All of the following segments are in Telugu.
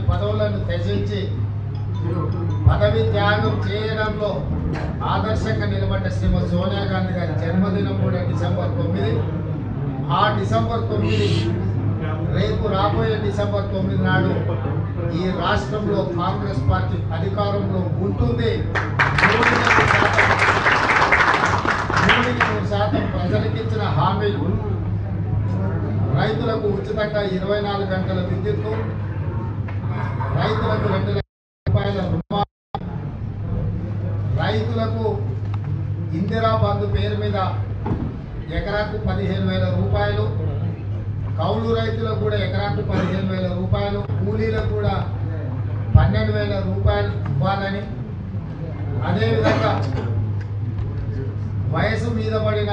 పదవులను త్యజించి పదవి త్యాగం చేయడంలో ఆదర్శంగా నిలబడ్డ శ్రీమతి సోనియా గాంధీ గారి జన్మదినం కూడా డిసెంబర్ తొమ్మిది ఆ డిసెంబర్ తొమ్మిది రేపు రాబోయే డిసెంబర్ తొమ్మిది నాడు ఈ రాష్ట్రంలో కాంగ్రెస్ పార్టీ అధికారంలో ఉంటుంది నూటికి నూరు శాతం నూటికి నూరు శాతం ప్రజలకు ఇచ్చిన హామీలు రైతులకు ఉచితంగా ఇరవై నాలుగు గంటల విద్యుత్తు రైతులకు రెండు లక్షల రూపాయల రుణమా రైతులకు ఇందిరా బంధు పేరు మీద ఎకరాకు పదిహేను వేల రూపాయలు కౌలు రైతులకు కూడా ఎకరాకు పదిహేను వేల రూపాయలు కూలీలకు కూడా పన్నెండు వేల రూపాయలు ఇవ్వాలని అదేవిధంగా వయసు మీద పడిన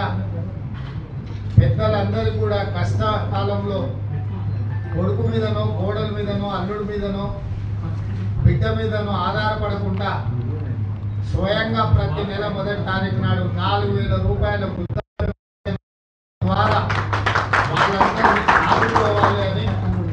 పెద్దలందరూ కూడా కష్టకాలంలో కొడుకు మీదనో కోడల మీదనో అల్లుడి మీదనో బిడ్డ మీదనో ఆధారపడకుండా స్వయంగా ప్రతి నెల మొదటి తారీఖు నాడు నాలుగు వేల రూపాయల వృద్ధ పెన్షన్ ద్వారా వాళ్ళందరినీ ఆదుకోవాలి అని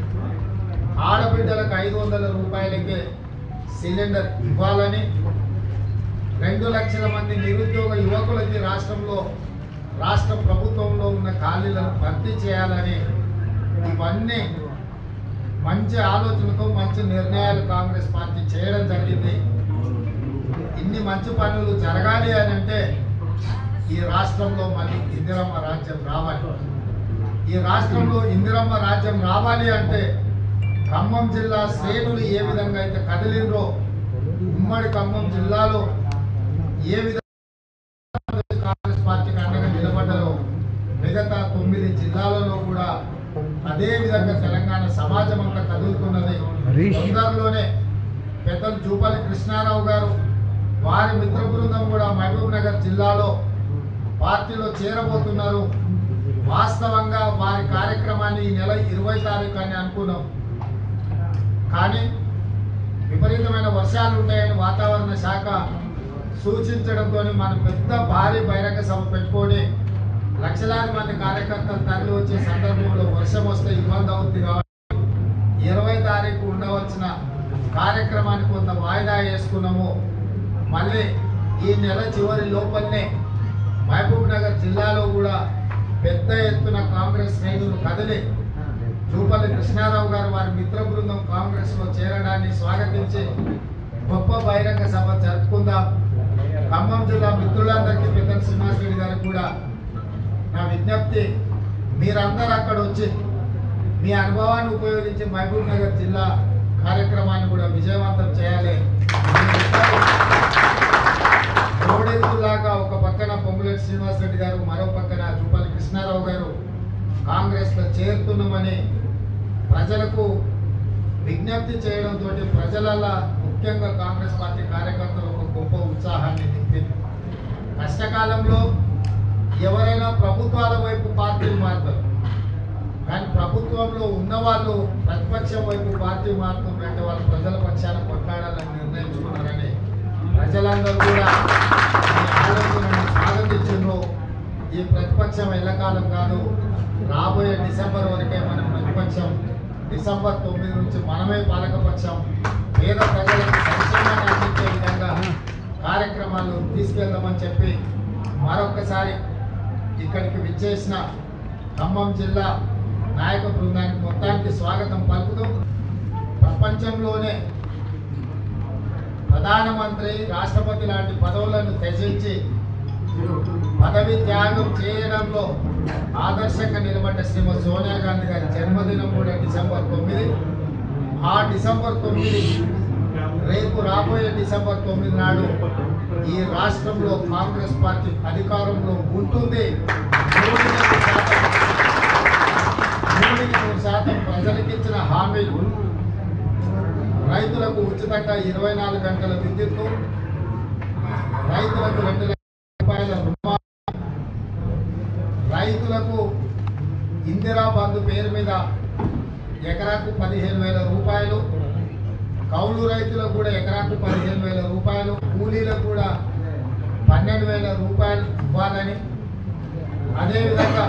ఆడబిడ్డలకు ఐదు వందల రూపాయలకే సిలిండర్ ఇవ్వాలని రెండు లక్షల మంది నిరుద్యోగ యువకులకి రాష్ట్రంలో రాష్ట్ర ప్రభుత్వంలో ఉన్న ఖాళీలను భర్తీ చేయాలని ఇవన్నీ మంచి ఆలోచనతో మంచి నిర్ణయాలు కాంగ్రెస్ పార్టీ చేయడం జరిగింది ఇన్ని మంచి పనులు జరగాలి అని అంటే ఈ రాష్ట్రంలో మళ్ళీ ఇందిరమ్మ రాజ్యం రావాలి ఈ రాష్ట్రంలో ఇందిరమ్మ రాజ్యం రావాలి అంటే ఖమ్మం జిల్లా శ్రేణులు ఏ విధంగా అయితే కదిలిండ్రో ఉమ్మడి ఖమ్మం జిల్లాలో ఏ విధంగా కాంగ్రెస్ పార్టీకి అండగా నిలబడ్డారో మిగతా తొమ్మిది జిల్లాలలో కూడా అదే విధంగా తెలంగాణ సమాజం అంతా కదులుతున్నది హరీష్. తొందరలోనే పెద్దలు జూపల్లి కృష్ణారావు గారు వారి మిత్ర బృందం కూడా మహబూబ్ నగర్ జిల్లాలో పార్టీలో చేరబోతున్నారు వాస్తవంగా వారి కార్యక్రమాన్ని ఈ నెల ఇరవై తారీఖు అని అనుకున్నాం కానీ విపరీతమైన వర్షాలు ఉంటాయని వాతావరణ శాఖ సూచించడంతో మనం పెద్ద భారీ బహిరంగ సభ పెట్టుకొని లక్షలాది మంది కార్యకర్తలు తరలి వచ్చే సందర్భంలో వర్షం వస్తే ఇబ్బంది అవుతుంది కాబట్టి ఇరవై తారీఖు ఉండవలసిన కార్యక్రమాన్ని కొంత వాయిదా వేసుకున్నాము మళ్ళీ ఈ నెల చివరి లోపలనే మహబూబ్ నగర్ జిల్లాలో కూడా పెద్ద ఎత్తున కాంగ్రెస్ శ్రేణులు కదిలి జూపల్లి కృష్ణారావు గారు వారి మిత్ర బృందం కాంగ్రెస్ లో చేరడాన్ని స్వాగతించి గొప్ప బహిరంగ సభ జరుపుకుందాం ఖమ్మం జిల్లా మిత్రులందరికీ పెద్దల శ్రీనివాసరెడ్డి గారికి కూడా నా విజ్ఞప్తి మీరందరూ అక్కడ వచ్చి మీ అనుభవాన్ని ఉపయోగించి మహబూబ్ నగర్ జిల్లా కార్యక్రమాన్ని కూడా విజయవంతం చేయాలి కోడెత్తులాగా ఒక పక్కన పొంగులేటి శ్రీనివాసరెడ్డి గారు మరో పక్కన జూపల్లి కృష్ణారావు గారు కాంగ్రెస్లో చేరుతున్నామని ప్రజలకు విజ్ఞప్తి చేయడంతో ప్రజలలో ముఖ్యంగా కాంగ్రెస్ పార్టీ కార్యకర్తలు ఒక గొప్ప ఉత్సాహాన్ని నింపింది కష్టకాలంలో ఎవరైనా ప్రభుత్వాల వైపు పార్టీలు మారుతారు కానీ ప్రభుత్వంలో ఉన్నవాళ్ళు ప్రతిపక్షం వైపు పార్టీ మారుతుందంటే వాళ్ళు ప్రజల పక్షాన కొట్లాడాలని నిర్ణయించుకున్నారని ప్రజలందరూ కూడా ఈ ఆలోచనను స్వాగతించారు ఈ ప్రతిపక్షం ఎల్లకాలం కాదు రాబోయే డిసెంబర్ వరకే మనం ప్రతిపక్షం డిసెంబర్ తొమ్మిది నుంచి మనమే పాలకపక్షం పేద ప్రజలకు సంక్షేమాన్ని అందించే విధంగా కార్యక్రమాలు తీసుకెళ్దామని చెప్పి మరొకసారి ఇక్కడికి విచ్చేసిన ఖమ్మం జిల్లా నాయక బృందానికి మొత్తానికి స్వాగతం పలుకుతూ ప్రపంచంలోనే ప్రధానమంత్రి రాష్ట్రపతి లాంటి పదవులను త్యజించి పదవి త్యాగం చేయడంలో ఆదర్శంగా నిలబడ్డ శ్రీమతి సోనియా గాంధీ గారి జన్మదినం కూడా డిసెంబర్ తొమ్మిది ఆ డిసెంబర్ తొమ్మిది రేపు రాబోయే డిసెంబర్ తొమ్మిది నాడు ఈ రాష్ట్రంలో కాంగ్రెస్ పార్టీ అధికారంలో ఉంటుంది నూటికి నూరు శాతం నూటికి నూరు శాతం ప్రజలకు ఇచ్చిన హామీలు రైతులకు ఉచితంగా ఇరవై నాలుగు గంటల విద్యుత్తు రైతులకు రెండు లక్షల రూపాయల రుణమా రైతులకు ఇందిరా బంధు పేరు మీద ఎకరాకు పదిహేను వేల రూపాయలు కౌలు రైతులకు కూడా ఎకరాకు పదిహేను వేల రూపాయలు కూలీలకు కూడా పన్నెండు వేల రూపాయలు ఇవ్వాలని అదేవిధంగా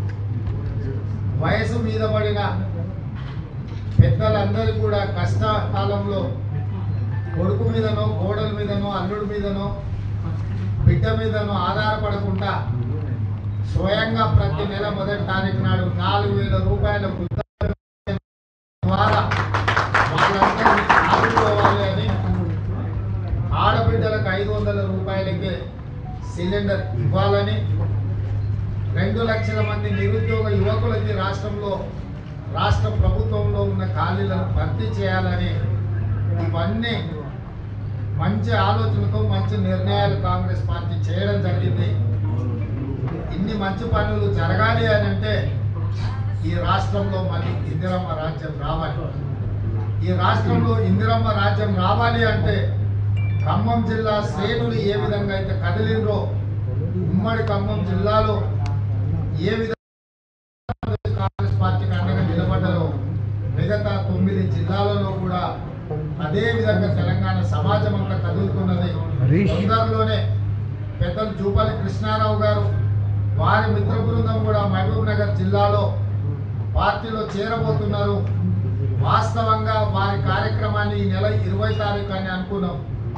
వయసు మీద పడిన పెద్దలందరూ కూడా కష్ట జీవితంలో కొడుకు మీదనో కోడల మీదనో అల్లుడి మీదనో బిడ్డ మీదనో ఆధారపడకుండా స్వయంగా ప్రతి నెల మొదటి తారీఖు నాడు నాలుగు వేల రూపాయల వృద్ధ ద్వారా వాళ్ళందరినీ ఆదుకోవాలి అని ఆడబిడ్డలకు ఐదు వందల రూపాయలకే సిలిండర్ ఇవ్వాలని రెండు లక్షల మంది నిరుద్యోగ యువకులకి రాష్ట్రంలో రాష్ట్ర ప్రభుత్వంలో ఉన్న ఖాళీలను భర్తీ చేయాలని ఇవన్నీ మంచి ఆలోచనతో మంచి నిర్ణయాలు కాంగ్రెస్ పార్టీ చేయడం జరిగింది ఇన్ని మంచి పనులు జరగాలి అని అంటే ఈ రాష్ట్రంలో మళ్ళీ ఇందిరమ్మ రాజ్యం రావాలి ఈ రాష్ట్రంలో ఇందిరమ్మ రాజ్యం రావాలి అంటే ఖమ్మం జిల్లా శ్రేణులు ఏ విధంగా అయితే కదిలిండ్రో ఉమ్మడి ఖమ్మం జిల్లాలో ఏ విధంగా కాంగ్రెస్ పార్టీకి అండగా నిలబడ్డారో మిగతా తొమ్మిది జిల్లాలలో కూడా అదే విధంగా తెలంగాణ సమాజం అంతా కదులుతున్నది హరీష్. తొందరలోనే పెద్దలు జూపల్లి కృష్ణారావు గారు వారి మిత్ర బృందం కూడా మహబూబ్ నగర్ జిల్లాలో పార్టీలో చేరబోతున్నారు వాస్తవంగా వారి కార్యక్రమాన్ని ఈ నెల ఇరవై తారీఖు అని అనుకున్నాం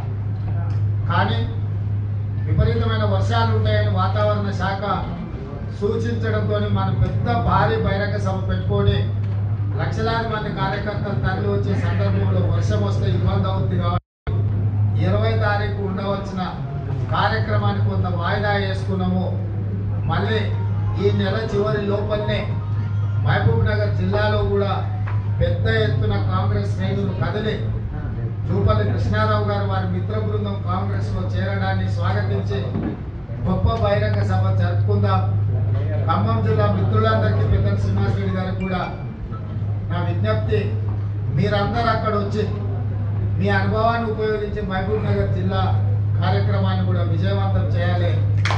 కానీ విపరీతమైన వర్షాలు ఉంటాయని వాతావరణ శాఖ సూచించడంతో మనం పెద్ద భారీ బహిరంగ సభ పెట్టుకొని లక్షలాది మంది కార్యకర్తలు తరలి వచ్చే సందర్భంలో వర్షం వస్తే ఇబ్బంది అవుతుంది కాబట్టి ఇరవై తారీఖు ఉండవలసిన కార్యక్రమాన్ని కొంత వాయిదా వేసుకున్నాము మళ్ళీ ఈ నెల చివరి లోపలనే మహబూబ్ నగర్ జిల్లాలో కూడా పెద్ద ఎత్తున కాంగ్రెస్ శ్రేణులు కదిలి జూపల్లి కృష్ణారావు గారు వారి మిత్ర బృందం కాంగ్రెస్ లో చేరడాన్ని స్వాగతించి గొప్ప బహిరంగ సభ జరుపుకుందాం ఖమ్మం జిల్లా మిత్రులందరికీ పెద్ద శ్రీనివాసరెడ్డి గారికి కూడా నా విజ్ఞప్తి మీరందరూ అక్కడ వచ్చి మీ అనుభవాన్ని ఉపయోగించి మహబూబ్ నగర్ జిల్లా కార్యక్రమాన్ని కూడా విజయవంతం చేయాలి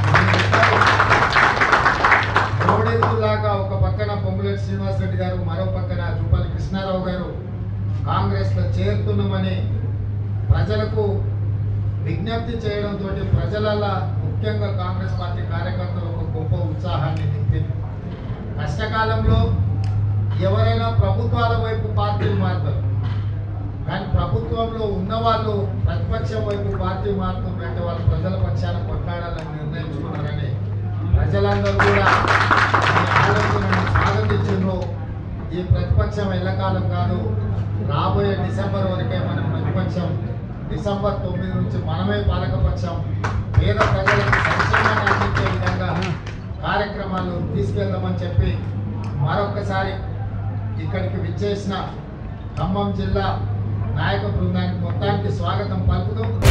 మూడేళ్ళలాగా ఒక పక్కన పొంగులేటి శ్రీనివాసరెడ్డి గారు మరో పక్కన జూపల్లి కృష్ణారావు గారు కాంగ్రెస్ లో చేరుతున్నామని ప్రజలకు విజ్ఞప్తి చేయడంతో ప్రజలలో ముఖ్యంగా కాంగ్రెస్ పార్టీ కార్యకర్తలు ఒక గొప్ప ఉత్సాహాన్ని నింపింది కష్టకాలంలో ఎవరైనా ప్రభుత్వాల వైపు పార్టీలు మారుతారు కానీ ప్రభుత్వంలో ఉన్నవాళ్ళు ప్రతిపక్షం వైపు పార్టీ మారుతుందంటే వాళ్ళు ప్రజల పక్షాన కొట్లాడాలని నిర్ణయించుకున్నారని ప్రజలందరూ కూడా ఈ ఆలోచనను స్వాగతించారు ఈ ప్రతిపక్షం ఎల్లకాలం కాదు రాబోయే డిసెంబర్ వరకే మనం ప్రతిపక్షం డిసెంబర్ తొమ్మిది నుంచి మనమే పాలకపక్షం పేద ప్రజలకు సంక్షేమాన్ని అందించే విధంగా కార్యక్రమాలు తీసుకెళ్దామని చెప్పి మరొకసారి ఇక్కడికి విచ్చేసిన ఖమ్మం జిల్లా నాయక బృందానికి మొత్తానికి స్వాగతం పలుకుతూ